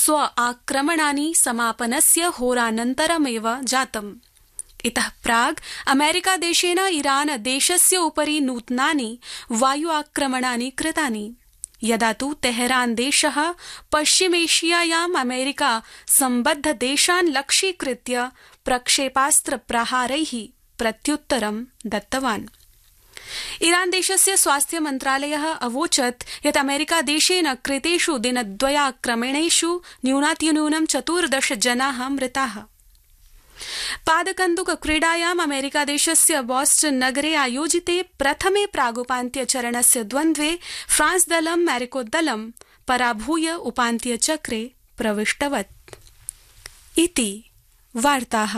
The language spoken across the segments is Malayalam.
स्व आक्रमणानि समापनस्य होरानन्तरमेव जातम् इतः प्राग् अमेरिकादेशेन ईरान देशस्य उपरि नूतनानि वायु आक्रमणानि कृतानि यदा तु तेहरान देश पश्चिमेशियायाम् अमेरिका सम्बद्ध देशान् लक्ष्यीकृत्य प्रक्षेपास्त्र प्रहारै प्रत्युत्तरं दत्तवान् ईरान देशस्य स्वास्थ्य मन्त्रालय अवोचत् यत् अमेरिका देशेन कृतेष् दिनद्वयाक्रमणेष् न्यूनातिन्यूनं चतुर्दश जना मृता पादकन्दुक क्रीडायाम् अमेरिकादेशस्य बॉस्टन नगरे आयोजिते प्रथमे प्रागुपान्त्यचरणस्य द्वन्द्वे फ्रांस दलं मैरिको दलं पराभूय उपान्त्यचक्रे प्रविष्टवत् इति वार्ताः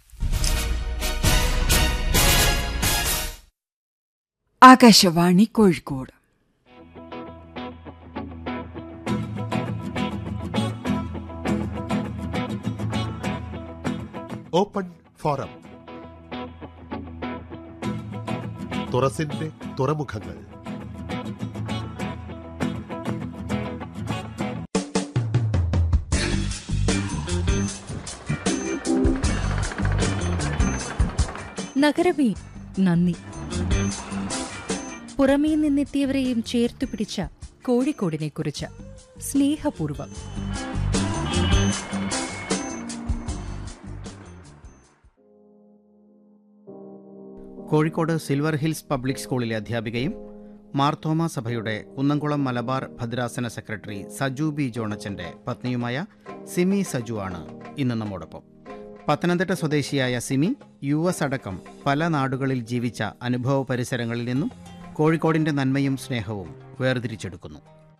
ആകാശവാണി കോഴിക്കോട് ഓപ്പൺ ഫോറം തുറസിന്റെ തുറമുഖങ്ങൾ നഗരമേ നന്ദി പുറമേ നിന്നെത്തിയവരെയും ചേർത്തു പിടിച്ച കോഴിക്കോടിനെ കുറിച്ച് സ്നേഹപൂർവം കോഴിക്കോട് സിൽവർ ഹിൽസ് പബ്ലിക് സ്കൂളിലെ അധ്യാപികയും മാർത്തോമ സഭയുടെ കുന്നംകുളം മലബാർ ഭദ്രാസന സെക്രട്ടറി സജു ബി ജോണച്ചന്റെ പത്നിയുമായ സിമി സജു ആണ് ഇന്ന് നമ്മോടൊപ്പം പത്തനംതിട്ട സ്വദേശിയായ സിമി യു എസ് അടക്കം പല നാടുകളിൽ ജീവിച്ച അനുഭവ പരിസരങ്ങളിൽ നിന്നും കോഴിക്കോടിന്റെ നന്മയും സ്നേഹവും വേർതിരിച്ചെടുക്കുന്നു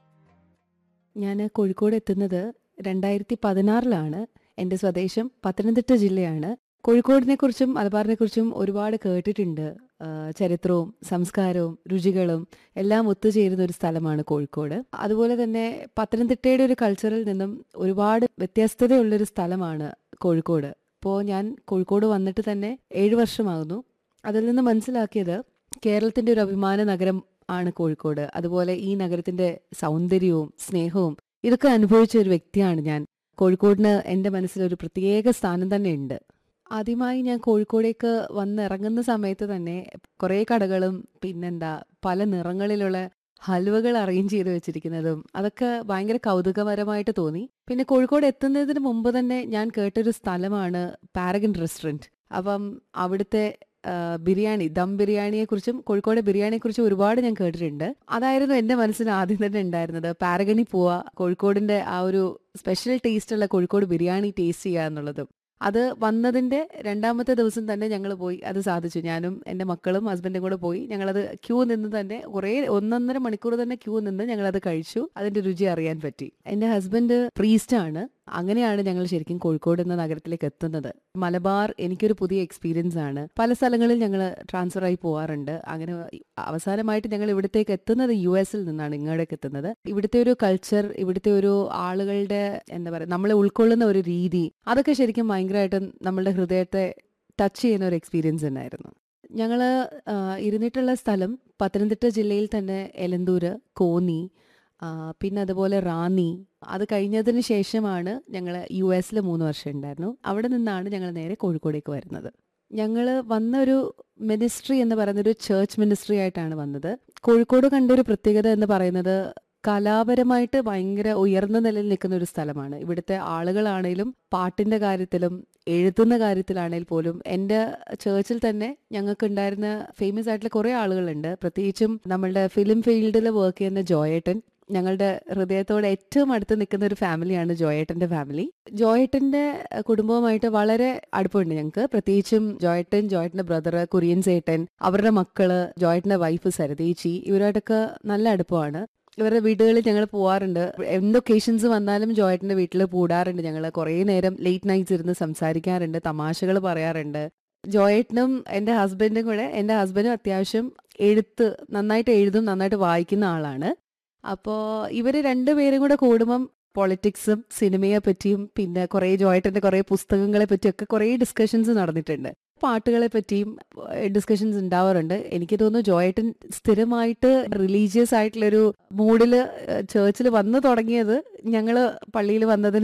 ഞാൻ കോഴിക്കോട് എത്തുന്നത് രണ്ടായിരത്തി പതിനാറിലാണ് എൻ്റെ സ്വദേശം പത്തനംതിട്ട ജില്ലയാണ് കോഴിക്കോടിനെ കുറിച്ചും മലബാറിനെ കുറിച്ചും ഒരുപാട് കേട്ടിട്ടുണ്ട് ആ, ചരിത്രവും സംസ്കാരവും രുചികളും എല്ലാം ഒത്തുചേരുന്ന ഒരു സ്ഥലമാണ് കോഴിക്കോട് അതുപോലെ തന്നെ പത്തനംതിട്ടയുടെ ഒരു കൾച്ചറിൽ നിന്നും ഒരുപാട് വ്യത്യസ്തതയുള്ളൊരു സ്ഥലമാണ് കോഴിക്കോട് ഇപ്പോൾ ഞാൻ കോഴിക്കോട് വന്നിട്ട് തന്നെ ഏഴ് വർഷമാകുന്നു അതിൽ നിന്ന് മനസ്സിലാക്കിയത് കേരളത്തിന്റെ ഒരു അഭിമാന നഗരം ആണ് കോഴിക്കോട് അതുപോലെ ഈ നഗരത്തിന്റെ സൗന്ദര്യവും സ്നേഹവും ഇതൊക്കെ അനുഭവിച്ച ഒരു വ്യക്തിയാണ് ഞാൻ കോഴിക്കോടിന് എൻ്റെ മനസ്സിൽ ഒരു പ്രത്യേക സ്ഥാനം തന്നെ ഉണ്ട് ആദ്യമായി ഞാൻ കോഴിക്കോടേക്ക് വന്നിറങ്ങുന്ന സമയത്ത് തന്നെ കുറേ കടകളും പിന്നെന്താ പല നിറങ്ങളിലുള്ള ഹൽവകൾ അറേഞ്ച് ചെയ്ത് വെച്ചിരിക്കുന്നതും അതൊക്കെ ഭയങ്കര കൗതുകപരമായിട്ട് തോന്നി പിന്നെ കോഴിക്കോട് എത്തുന്നതിന് മുമ്പ് തന്നെ ഞാൻ കേട്ടൊരു സ്ഥലമാണ് പാരഗൺ റെസ്റ്റോറൻറ്റ് അപ്പം അവിടുത്തെ ആ, ബിരിയാണി ദം ബിരിയാണിയെ കുറിച്ചും കോഴിക്കോട് ബിരിയാണിയെ കുറിച്ചും ഒരുപാട് ഞാൻ കേട്ടിട്ടുണ്ട് അതായിരുന്നു എൻ്റെ മനസ്സിൽ ആദ്യം തന്നെ ഉണ്ടായിരുന്നത് പാരഗണി പോവാ കോഴിക്കോടിന്റെ ആ ഒരു സ്പെഷ്യൽ ടേസ്റ്റ് ഉള്ള കോഴിക്കോട് ബിരിയാണി ടേസ്റ്റ് ചെയ്യുക എന്നുള്ളതും അത് വന്നതിന്റെ രണ്ടാമത്തെ ദിവസം തന്നെ ഞങ്ങൾ പോയി അത് സാധിച്ചു ഞാനും എൻ്റെ മക്കളും ഹസ്ബൻഡും കൂടെ പോയി ഞങ്ങളത് ക്യൂ നിന്ന് തന്നെ കുറേ ഒന്നൊന്നര മണിക്കൂർ തന്നെ ക്യൂ നിന്ന് ഞങ്ങളത് കഴിച്ചു അതിന്റെ രുചി അറിയാൻ പറ്റി എൻ്റെ ഹസ്ബൻഡ് പ്രീസ്റ്റ് ആണ് അങ്ങനെയാണ് ഞങ്ങൾ ശരിക്കും കോഴിക്കോട് എന്ന നഗരത്തിലേക്ക് എത്തുന്നത് മലബാർ എനിക്കൊരു പുതിയ എക്സ്പീരിയൻസ് ആണ് പല സ്ഥലങ്ങളിൽ ഞങ്ങൾ ട്രാൻസ്ഫർ ആയി പോവാറുണ്ട് അങ്ങനെ അവസാനമായിട്ട് ഞങ്ങൾ ഇവിടത്തേക്ക് എത്തുന്നത് യു എസിൽ നിന്നാണ് ഇങ്ങോട്ടേക്ക് എത്തുന്നത് ഇവിടുത്തെ ഒരു കൾച്ചർ ഇവിടുത്തെ ഒരു ആളുകളുടെ എന്താ പറയുക നമ്മളെ ഉൾക്കൊള്ളുന്ന ഒരു രീതി അതൊക്കെ ശരിക്കും ഭയങ്കരമായിട്ടും നമ്മളുടെ ഹൃദയത്തെ ടച്ച് ചെയ്യുന്ന ഒരു എക്സ്പീരിയൻസ് തന്നെയായിരുന്നു ഞങ്ങൾ ഇരുന്നിട്ടുള്ള സ്ഥലം പത്തനംതിട്ട ജില്ലയിൽ തന്നെ എലന്തൂര് കോന്നി ആ, പിന്നെ അതുപോലെ റാന്നി അത് കഴിഞ്ഞതിന് ശേഷമാണ് ഞങ്ങൾ യു എസിൽ മൂന്ന് വർഷം ഉണ്ടായിരുന്നു അവിടെ നിന്നാണ് ഞങ്ങൾ നേരെ കോഴിക്കോടേക്ക് വരുന്നത് ഞങ്ങൾ വന്ന ഒരു മിനിസ്ട്രി എന്ന് പറയുന്ന ഒരു ചേർച്ച് മിനിസ്ട്രി ആയിട്ടാണ് വന്നത് കോഴിക്കോട് കണ്ട ഒരു പ്രത്യേകത എന്ന് പറയുന്നത് കലാപരമായിട്ട് ഭയങ്കര ഉയർന്ന നിലയിൽ നിൽക്കുന്ന ഒരു സ്ഥലമാണ് ഇവിടുത്തെ ആളുകളാണേലും പാട്ടിന്റെ കാര്യത്തിലും എഴുതുന്ന കാര്യത്തിലാണെങ്കിൽ പോലും എൻ്റെ ചേർച്ചിൽ തന്നെ ഞങ്ങൾക്ക് ഉണ്ടായിരുന്ന ഫേമസ് ആയിട്ടുള്ള കുറേ ആളുകളുണ്ട് പ്രത്യേകിച്ചും നമ്മളുടെ ഫിലിം ഫീൽഡിൽ വർക്ക് ചെയ്യുന്ന ജോയേട്ടൻ ഞങ്ങളുടെ ഹൃദയത്തോട് ഏറ്റവും അടുത്ത് നിൽക്കുന്ന ഒരു ഫാമിലിയാണ് ജോയേട്ടന്റെ ഫാമിലി ജോയേട്ടന്റെ കുടുംബവുമായിട്ട് വളരെ അടുപ്പമുണ്ട് ഞങ്ങൾക്ക് പ്രത്യേകിച്ചും ജോയേട്ടൻ ജോയേട്ടന്റെ ബ്രദർ കുര്യൻ സേട്ടൻ അവരുടെ മക്കള് ജോയേട്ടന്റെ വൈഫ് സരതേച്ചി ഇവരായിട്ടൊക്കെ നല്ല അടുപ്പമാണ് ഇവരുടെ വീടുകളിൽ ഞങ്ങൾ പോവാറുണ്ട് എന്ത് ഒക്കേഷൻസ് വന്നാലും ജോയേട്ടന്റെ വീട്ടിൽ കൂടാറുണ്ട് ഞങ്ങൾ കുറേ നേരം ലേറ്റ് നൈറ്റ്സ് ഇരുന്ന് സംസാരിക്കാറുണ്ട് തമാശകൾ പറയാറുണ്ട് ജോയേട്ടനും എൻ്റെ ഹസ്ബൻഡും കൂടെ എൻ്റെ ഹസ്ബൻഡും അത്യാവശ്യം എഴുത്ത് നന്നായിട്ട് എഴുതും നന്നായിട്ട് വായിക്കുന്ന ആളാണ് അപ്പോൾ ഇവർ രണ്ടുപേരും കൂടെ കൂടുമ്പം പൊളിറ്റിക്സും സിനിമയെ പറ്റിയും പിന്നെ കുറേ ജോയേട്ടൻ്റെ കുറേ പുസ്തകങ്ങളെ പറ്റിയൊക്കെ കുറേ ഡിസ്കഷൻസ് നടന്നിട്ടുണ്ട് പാട്ടുകളെ പറ്റിയും ഡിസ്കഷൻസ് ഉണ്ടാവാറുണ്ട് എനിക്ക് തോന്നുന്നു ജോയേട്ടൻ സ്ഥിരമായിട്ട് റിലീജിയസ് ആയിട്ടുള്ളൊരു മൂഡിൽ ചേർച്ചിൽ വന്നു തുടങ്ങിയത് ഞങ്ങൾ പള്ളിയിൽ വന്നതിന്